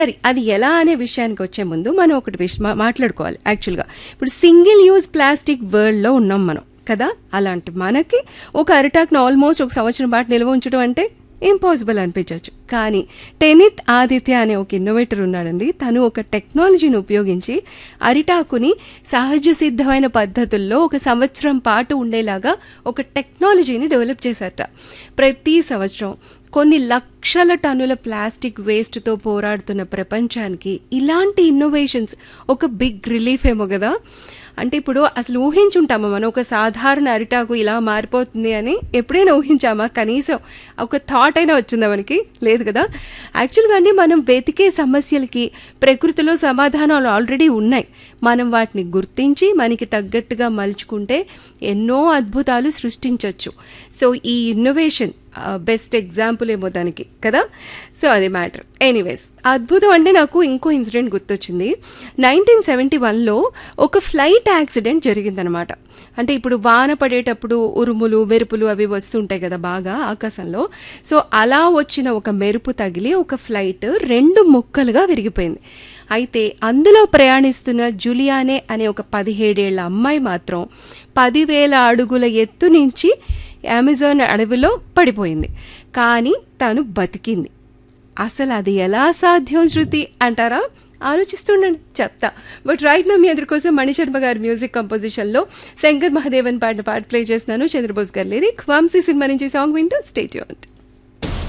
సరే అది ఎలా అనే విషయానికి వచ్చే ముందు మనం ఒకటి విష మా- మాట్లాడుకోవాలి యాక్చువల్గా ఇప్పుడు సింగిల్ యూజ్ ప్లాస్టిక్ వరల్డ్లో ఉన్నాం మనం కదా అలాంటి మనకి ఒక అరిటాక్ను ఆల్మోస్ట్ ఒక సంవత్సరం పాటు నిల్వ ఉంచడం అంటే ఇంపాసిబుల్ అనిపించవచ్చు కానీ టెనిత్ ఆదిత్య అనే ఒక ఇన్నోవేటర్ ఉన్నాడండి తను ఒక టెక్నాలజీని ఉపయోగించి అరిటాకుని సహజ సిద్ధమైన పద్ధతుల్లో ఒక సంవత్సరం పాటు ఉండేలాగా ఒక టెక్నాలజీని డెవలప్ చేశారట ప్రతి సంవత్సరం కొన్ని లక్షల టన్నుల ప్లాస్టిక్ వేస్ట్తో పోరాడుతున్న ప్రపంచానికి ఇలాంటి ఇన్నోవేషన్స్ ఒక బిగ్ రిలీఫ్ ఏమో కదా అంటే ఇప్పుడు అసలు ఊహించుంటామా మనం ఒక సాధారణ అరిటాకు ఇలా మారిపోతుంది అని ఎప్పుడైనా ఊహించామా కనీసం ఒక థాట్ అయినా వచ్చిందా మనకి లేదు కదా యాక్చువల్గా అండి మనం వెతికే సమస్యలకి ప్రకృతిలో సమాధానాలు ఆల్రెడీ ఉన్నాయి మనం వాటిని గుర్తించి మనకి తగ్గట్టుగా మలుచుకుంటే ఎన్నో అద్భుతాలు సృష్టించవచ్చు సో ఈ ఇన్నోవేషన్ బెస్ట్ ఎగ్జాంపుల్ ఏమో దానికి కదా సో అది మ్యాటర్ ఎనీవేస్ అద్భుతం అంటే నాకు ఇంకో ఇన్సిడెంట్ గుర్తొచ్చింది నైన్టీన్ సెవెంటీ వన్లో ఒక ఫ్లైట్ యాక్సిడెంట్ జరిగిందనమాట అంటే ఇప్పుడు వాన పడేటప్పుడు ఉరుములు మెరుపులు అవి వస్తుంటాయి కదా బాగా ఆకాశంలో సో అలా వచ్చిన ఒక మెరుపు తగిలి ఒక ఫ్లైట్ రెండు ముక్కలుగా విరిగిపోయింది అయితే అందులో ప్రయాణిస్తున్న జులియానే అనే ఒక పదిహేడేళ్ల అమ్మాయి మాత్రం పదివేల అడుగుల ఎత్తు నుంచి అమెజాన్ అడవిలో పడిపోయింది కానీ తను బతికింది అసలు అది ఎలా సాధ్యం శృతి అంటారా ఆలోచిస్తుండండి చెప్తా బట్ రైట్ నా మీ అందరి కోసం మణిశర్మ గారి మ్యూజిక్ కంపోజిషన్లో శంకర్ మహాదేవన్ పాడిన పాట ప్లే చేస్తున్నాను చంద్రబోస్ గారి లిరిక్ వంశీ సినిమా నుంచి సాంగ్ వింటూ స్టేట్ యూన్